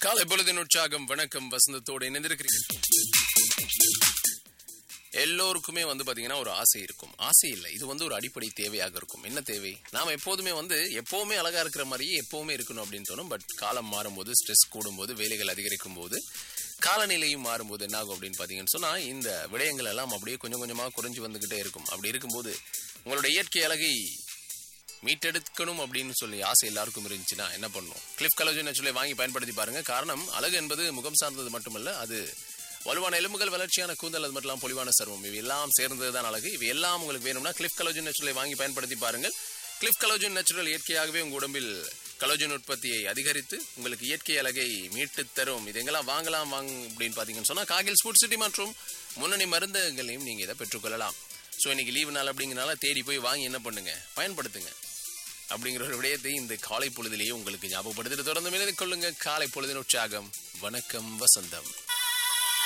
காலை பொழுதின் உற்சாகம் வணக்கம் வசந்தத்தோடு இணைந்திருக்கிறீர்கள் எல்லோருக்குமே வந்து பாத்தீங்கன்னா ஒரு ஆசை இருக்கும் ஆசை இல்லை இது வந்து ஒரு அடிப்படை தேவையாக இருக்கும் என்ன தேவை நாம எப்போதுமே வந்து எப்பவுமே அழகா இருக்கிற மாதிரியே எப்பவுமே இருக்கணும் அப்படின்னு தோணும் பட் காலம் மாறும்போது ஸ்ட்ரெஸ் கூடும்போது வேலைகள் அதிகரிக்கும் போது காலநிலையும் மாறும்போது என்ன ஆகும் அப்படின்னு பாத்தீங்கன்னு சொன்னா இந்த விடயங்கள் எல்லாம் அப்படியே கொஞ்சம் கொஞ்சமா குறைஞ்சு வந்துகிட்டே இருக்கும் அப்படி இருக்கும்போது உங்களோட இயற்கை அழகை மீட்டெடுக்கணும் அப்படின்னு சொல்லி ஆசை எல்லாருக்கும் இருந்துச்சுன்னா என்ன பண்ணணும் கிளிஃப் கலோஜன் சொல்லி வாங்கி பயன்படுத்தி பாருங்க காரணம் அழகு என்பது முகம் சார்ந்தது மட்டுமல்ல அது வலுவான எலும்புகள் வளர்ச்சியான கூந்தல் அது மட்டும் இல்லாமல் பொலிவான சர்வம் இவை எல்லாம் சேர்ந்தது தான் அழகு இவை எல்லாம் உங்களுக்கு வேணும்னா கிளிஃப் கலோஜன் நேச்சுரலை வாங்கி பயன்படுத்தி பாருங்கள் கிளிஃப் கலோஜன் நேச்சுரல் இயற்கையாகவே உங்கள் உடம்பில் கலோஜன் உற்பத்தியை அதிகரித்து உங்களுக்கு இயற்கை அழகை மீட்டு தரும் இது எங்கெல்லாம் வாங்கலாம் வாங்க அப்படின்னு பார்த்தீங்கன்னு சொன்னால் காகில் ஸ்போர்ட் சிட்டி மற்றும் முன்னணி மருந்தகங்களையும் நீங்கள் இதை பெற்றுக்கொள்ளலாம் ஸோ இன்னைக்கு லீவு நாள் அப்படிங்கிறனால தேடி போய் வாங்கி என்ன பண்ணுங்க பயன்படுத்துங்க அப்படிங்கிற ஒரு விடயத்தை இந்த காலை பொழுதிலேயே உங்களுக்கு ஞாபகப்படுத்திட்டு தொடர்ந்து மேலே கொள்ளுங்க காலை பொழுதின் உற்சாகம் வணக்கம் வசந்தம்